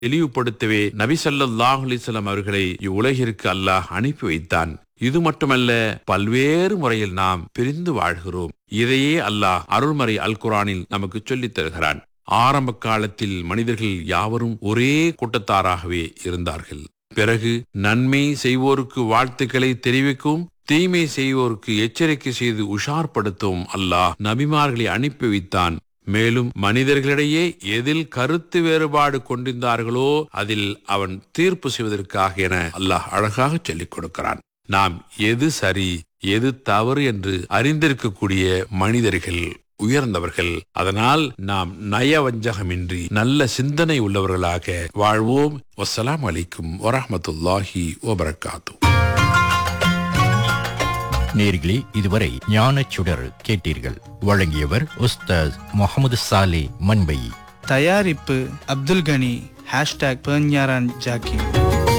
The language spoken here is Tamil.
தெளிவுபடுத்தவே நபி ஸல்லல்லாஹு அலைஹி வஸல்லம் அவர்களை இவ்வுலகிற்கு அல்லாஹ் அனுப்பி வைத்தான் இது மட்டுமல்ல பல்வேறு முறையில் நாம் பிரிந்து வாழ்கிறோம் இதையே அல்லாஹ் அருள்மறை அல் குரானில் நமக்கு சொல்லித் தருகிறான் ஆரம்ப காலத்தில் மனிதர்கள் யாவரும் ஒரே கூட்டத்தாராகவே இருந்தார்கள் பிறகு நன்மை செய்வோருக்கு வாழ்த்துக்களை தெரிவிக்கும் தீமை செய்வோருக்கு எச்சரிக்கை செய்து உஷார்படுத்தும் அல்லாஹ் நபிமார்களை அனுப்பி வைத்தான் மேலும் மனிதர்களிடையே எதில் கருத்து வேறுபாடு கொண்டிருந்தார்களோ அதில் அவன் தீர்ப்பு செய்வதற்காக என அல்லாஹ் அழகாக சொல்லிக் கொடுக்கிறான் நாம் எது சரி எது தவறு என்று அறிந்திருக்கக்கூடிய மனிதர்கள் உயர்ந்தவர்கள் அதனால் நாம் நயவஞ்சகமின்றி நல்ல சிந்தனை உள்ளவர்களாக வாழ்வோம் வசலாம் அலைக்கும் வரஹமத்துல்லாஹி வபரகாத்து நேர்களே இதுவரை ஞானச் சுடர் கேட்டீர்கள் வழங்கியவர் உஸ்தாஸ் முகமது சாலே மண்பை தயாரிப்பு அப்துல் கனி ஹேஷ்டாக் பேஞ்ஞாரான் ஜாக்கி